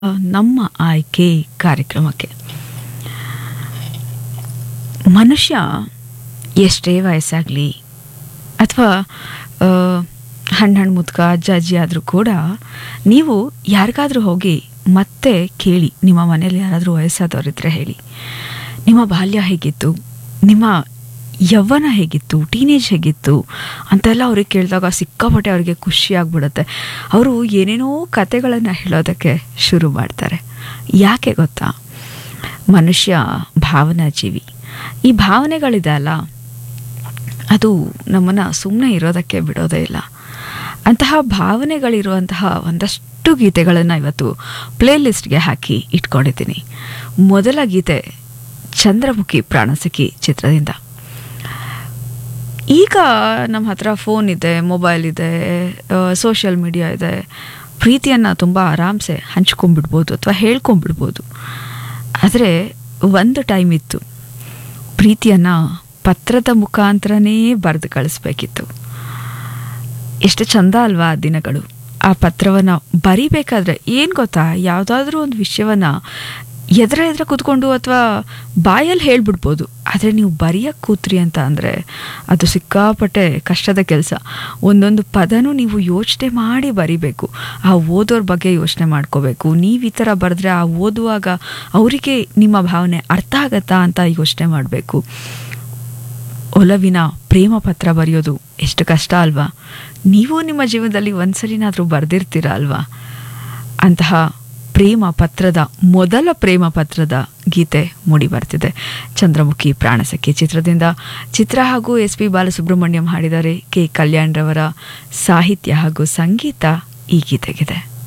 ನಮ್ಮ ಆಯ್ಕೆ ಕಾರ್ಯಕ್ರಮಕ್ಕೆ ಮನುಷ್ಯ ಎಷ್ಟೇ ವಯಸ್ಸಾಗಲಿ ಅಥವಾ ಹಣ್ಣು ಹಣ್ಣು ಮುದ್ಕ ಅಜ್ಜ ಅಜ್ಜಿ ಆದರೂ ಕೂಡ ನೀವು ಯಾರಿಗಾದ್ರೂ ಹೋಗಿ ಮತ್ತೆ ಕೇಳಿ ನಿಮ್ಮ ಮನೇಲಿ ಯಾರಾದರೂ ವಯಸ್ಸಾದವರಿದ್ದರೆ ಹೇಳಿ ನಿಮ್ಮ ಬಾಲ್ಯ ಹೇಗಿತ್ತು ನಿಮ್ಮ ಯೌವನ ಹೇಗಿತ್ತು ಟೀನೇಜ್ ಹೇಗಿತ್ತು ಅಂತೆಲ್ಲ ಅವ್ರಿಗೆ ಕೇಳಿದಾಗ ಸಿಕ್ಕಾಪಟ್ಟೆ ಅವ್ರಿಗೆ ಖುಷಿ ಆಗ್ಬಿಡುತ್ತೆ ಅವರು ಏನೇನೋ ಕತೆಗಳನ್ನು ಹೇಳೋದಕ್ಕೆ ಶುರು ಮಾಡ್ತಾರೆ ಯಾಕೆ ಗೊತ್ತಾ ಮನುಷ್ಯ ಭಾವನಾ ಜೀವಿ ಈ ಭಾವನೆಗಳಿದೆ ಅಲ್ಲ ಅದು ನಮ್ಮನ್ನು ಸುಮ್ಮನೆ ಇರೋದಕ್ಕೆ ಬಿಡೋದೇ ಇಲ್ಲ ಅಂತಹ ಭಾವನೆಗಳಿರುವಂತಹ ಒಂದಷ್ಟು ಗೀತೆಗಳನ್ನು ಇವತ್ತು ಪ್ಲೇ ಲಿಸ್ಟ್ಗೆ ಹಾಕಿ ಇಟ್ಕೊಂಡಿದ್ದೀನಿ ಮೊದಲ ಗೀತೆ ಚಂದ್ರಮುಖಿ ಪ್ರಾಣಸಖಿ ಚಿತ್ರದಿಂದ ಈಗ ನಮ್ಮ ಹತ್ರ ಫೋನ್ ಇದೆ ಮೊಬೈಲ್ ಇದೆ ಸೋಷಿಯಲ್ ಮೀಡಿಯಾ ಇದೆ ಪ್ರೀತಿಯನ್ನು ತುಂಬ ಆರಾಮ್ಸೆ ಹಂಚ್ಕೊಂಡ್ಬಿಡ್ಬೋದು ಅಥವಾ ಹೇಳ್ಕೊಂಡ್ಬಿಡ್ಬೋದು ಆದರೆ ಒಂದು ಟೈಮ್ ಇತ್ತು ಪ್ರೀತಿಯನ್ನು ಪತ್ರದ ಮುಖಾಂತರನೇ ಬರೆದು ಕಳಿಸ್ಬೇಕಿತ್ತು ಎಷ್ಟು ಚಂದ ಅಲ್ವಾ ಆ ದಿನಗಳು ಆ ಪತ್ರವನ್ನು ಬರಿಬೇಕಾದ್ರೆ ಏನು ಗೊತ್ತಾ ಯಾವುದಾದ್ರೂ ಒಂದು ವಿಷಯವನ್ನು ಎದುರ ಎದುರ ಕೂತ್ಕೊಂಡು ಅಥವಾ ಬಾಯಲ್ಲಿ ಹೇಳ್ಬಿಡ್ಬೋದು ಆದರೆ ನೀವು ಬರೆಯಕ್ಕೆ ಕೂತ್ರಿ ಅಂತ ಅಂದರೆ ಅದು ಸಿಕ್ಕಾಪಟ್ಟೆ ಕಷ್ಟದ ಕೆಲಸ ಒಂದೊಂದು ಪದನೂ ನೀವು ಯೋಚನೆ ಮಾಡಿ ಬರಿಬೇಕು ಆ ಓದೋರ ಬಗ್ಗೆ ಯೋಚನೆ ಮಾಡ್ಕೋಬೇಕು ನೀವು ಈ ಥರ ಬರೆದ್ರೆ ಆ ಓದುವಾಗ ಅವರಿಗೆ ನಿಮ್ಮ ಭಾವನೆ ಅರ್ಥ ಆಗತ್ತಾ ಅಂತ ಯೋಚನೆ ಮಾಡಬೇಕು ಒಲವಿನ ಪ್ರೇಮ ಪತ್ರ ಬರೆಯೋದು ಎಷ್ಟು ಕಷ್ಟ ಅಲ್ವಾ ನೀವು ನಿಮ್ಮ ಜೀವನದಲ್ಲಿ ಒಂದ್ಸಲಿನಾದರೂ ಬರೆದಿರ್ತೀರ ಅಲ್ವಾ ಅಂತಹ ಪ್ರೇಮ ಪತ್ರದ ಮೊದಲ ಪ್ರೇಮ ಪತ್ರದ ಗೀತೆ ಮೂಡಿ ಬರ್ತಿದೆ ಚಂದ್ರಮುಖಿ ಪ್ರಾಣಸಖಿ ಚಿತ್ರದಿಂದ ಚಿತ್ರ ಹಾಗೂ ಎಸ್ ಪಿ ಬಾಲಸುಬ್ರಹ್ಮಣ್ಯಂ ಹಾಡಿದ್ದಾರೆ ಕೆ ಕಲ್ಯಾಣ್ರವರ ಸಾಹಿತ್ಯ ಹಾಗೂ ಸಂಗೀತ ಈ ಗೀತೆಗಿದೆ